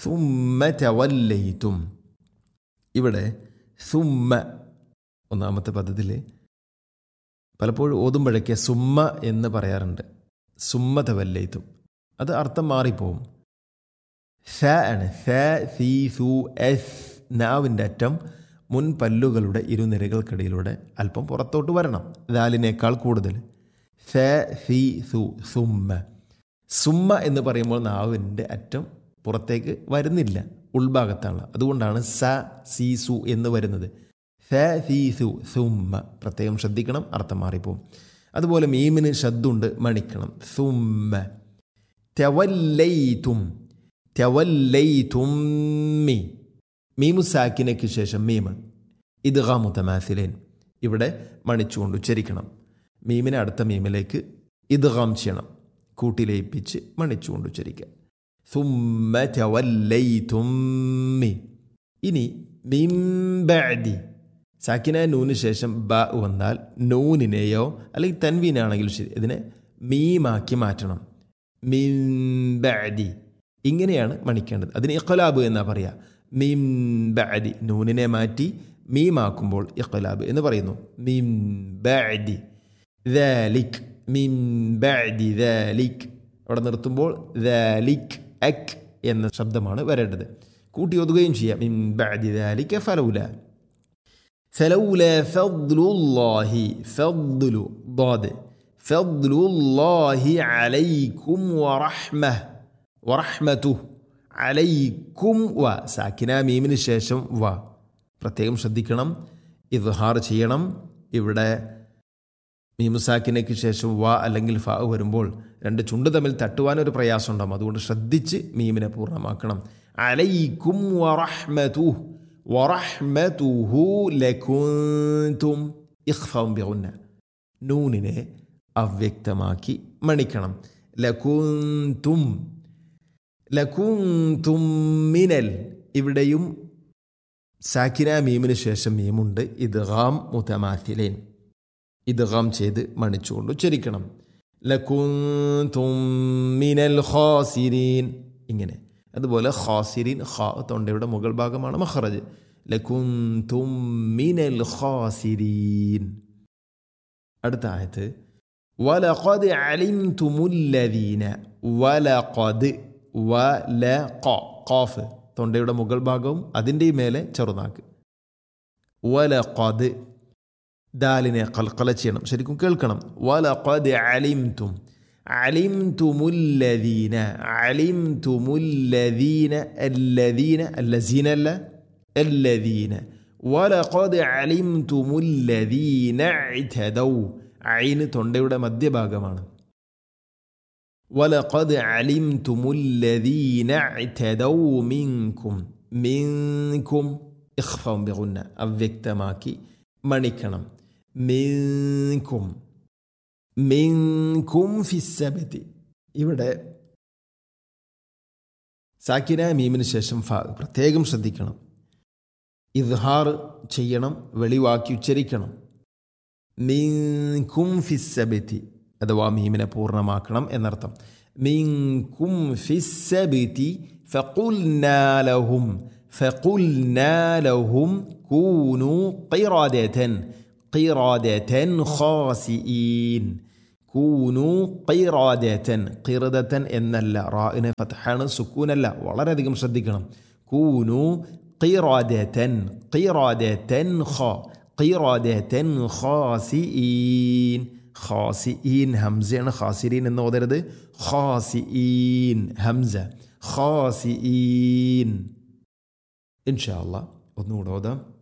സുമ്മ തവല്ലയിത്തും ഇവിടെ സുമ്മ ഒന്നാമത്തെ പദത്തിൽ പലപ്പോഴും ഓതുമ്പോഴൊക്കെ സുമ്മ എന്ന് പറയാറുണ്ട് സുമ്മ തവല്ലയിത്തും അത് അർത്ഥം മാറിപ്പോവും സ ആണ് സ സി സു എസ് നാവിൻ്റെ അറ്റം മുൻ പല്ലുകളുടെ ഇരുനിരകൾക്കിടയിലൂടെ അല്പം പുറത്തോട്ട് വരണം ദാലിനേക്കാൾ കൂടുതൽ സ സി സു സുമ്മ സുമ്മ എന്ന് പറയുമ്പോൾ നാവിൻ്റെ അറ്റം പുറത്തേക്ക് വരുന്നില്ല ഉൾഭാഗത്താണ് അതുകൊണ്ടാണ് സ സി സു എന്ന് വരുന്നത് സ സി സു സുമ്മ പ്രത്യേകം ശ്രദ്ധിക്കണം അർത്ഥം മാറിപ്പോവും അതുപോലെ മീമിന് ശബ്ദമുണ്ട് മണിക്കണം സുമ്മ തെവല്ലൈതും തെവല്ലൈതും മീ മീമു സാക്കിനയ്ക്ക് ശേഷം മീമ് ഇത് മുത്തമാസിലേൻ ഇവിടെ മണിച്ചുകൊണ്ട് ഉച്ചരിക്കണം മീമിനെ അടുത്ത മീമിലേക്ക് ഇദ്ഗാം ചെയ്യണം കൂട്ടിലയിപ്പിച്ച് മണിച്ചുകൊണ്ട് ഉച്ചരിക്കുക സുമ്മ തെവല്ലൈതും മീ ഇനി മിംബഅദി സാക്കിന നൂന് ശേഷം ബ വന്നാൽ നൂനിനെയോ അല്ലെങ്കിൽ തൻവീനാണെങ്കിലും ശരി ഇതിനെ മീമാക്കി മാറ്റണം മിംബഅദി ഇങ്ങനെയാണ് മണിക്കേണ്ടത് അതിന് ഇഖലാബ് എന്നാ പറയുക മിംബഅദി നൂനിനെ മാറ്റി മീമാക്കുമ്പോൾ ഇഖലാബ് എന്ന് പറയുന്നു മിംബഅദി ദാലിക് മിംബഅദി ദാലിക് അവിടെ നിർത്തുമ്പോൾ ദാലിക് അക് എന്ന ശബ്ദമാണ് വരേണ്ടത് കൂട്ടി ഒതുകയും ചെയ്യാം മിംബഅദി ദാലിക ഫലൗല فلولا فضل الله فضل ضاد فضل الله عليكم ورحمة ورحمته عليكم و സാക്കിന മീമിന് ശേഷം വ പ്രത്യേകം ശ്രദ്ധിക്കണം ഇദ്ഹാർ ചെയ്യണം ഇവിടെ മീമുസാക്കിനയ്ക്ക് ശേഷം വ അല്ലെങ്കിൽ ഫ വരുമ്പോൾ രണ്ട് ചുണ്ട് തമ്മിൽ തട്ടുവാനൊരു പ്രയാസം ഉണ്ടാകും അതുകൊണ്ട് ശ്രദ്ധിച്ച് മീമിനെ പൂർണ്ണമാക്കണം അലൈക്കും വറഹ്മതു വറഹ്മതുഹു ലകുന്തും ഇഖ്ഫാം ബിഗുന്ന നൂനിനെ അവ്യക്തമാക്കി മണിക്കണം ലകുന്തും ലകുന്തും മിനൽ ഇവിടെയും സാക്കിന മീമിന് ശേഷം മീമുണ്ട് ഇദ്ഗാം മുതമാത്തിലേൻ ഇദ്ഗാം ചെയ്ത് മണിച്ചുകൊണ്ട് ഉച്ചരിക്കണം ലകുന്തും മിനൽ ഖാസിരീൻ ഇങ്ങനെ അതുപോലെ ഖാസിരീൻ ഖാ തൊണ്ടയുടെ മുകൾ ഭാഗമാണ് മഖറജ് ലകുന്തും മിനൽ ഖാസിരീൻ അടുത്ത ആയത്ത് വലഖദ് അലിംതുമുല്ലദീന വലഖദ് വലഖ ഖാഫ് തൊണ്ടയുടെ മുകൾ ഭാഗവും അതിൻ്റെ മേലെ ചെറുനാക്ക് വലഖദ് ദാലിനെ കൽക്കല ചെയ്യണം ശരിക്കും കേൾക്കണം വലഖദ് അലിംതും അലിംതുമുല്ലദീന അലിംതുമുല്ലദീന അല്ലദീന അല്ലസീന അല്ല അല്ലദീന വലഖദ് അലിംതുമുല്ലദീന ഇതദൗ ഐന് തൊണ്ടയുടെ മധ്യഭാഗമാണ് ولقد علمتم الذين اعتدوا منكم منكم ഇഖ്ഫാം ബിഗുന്ന അവ്യക്തമാക്കി മണിക്കണം മിൻകും മിൻകും ഫിസ്സബത്തി ഇവിടെ സാക്കിന മീമിന് ശേഷം ഫ പ്രത്യേകം ശ്രദ്ധിക്കണം ഇദ്ഹാർ ചെയ്യണം വെളിവാക്കി ഉച്ചരിക്കണം മിൻകും ഫിസ്സബത്തി അഥവാ മീമിനെ പൂർണ്ണമാക്കണം എന്നർത്ഥം മിൻകും ഫിസ്സബത്തി ഫഖുൽനാലഹും ഫഖുൽനാലഹും കൂനു ഖിറാദതൻ ഖിറാദതൻ ഖാസിഈൻ കൂനു ഖിറാദതൻ ഖിറദതൻ എന്നല്ല റാഇനെ ഫത്ഹാണ് സുക്കൂനല്ല വളരെയധികം ശ്രദ്ധിക്കണം കൂനു ഖിറാദതൻ ഖിറാദതൻ ഖ ഖിറാദതൻ ഖാസിഈൻ ഖാസിഈൻ ഹംസയാണ് ഖാസിരീൻ എന്ന് ഓതരുത് ഖാസിഈൻ ഹംസ ഖാസിഈൻ ഇൻഷാ അല്ലാ ഒന്നുകൂടെ ഓതാം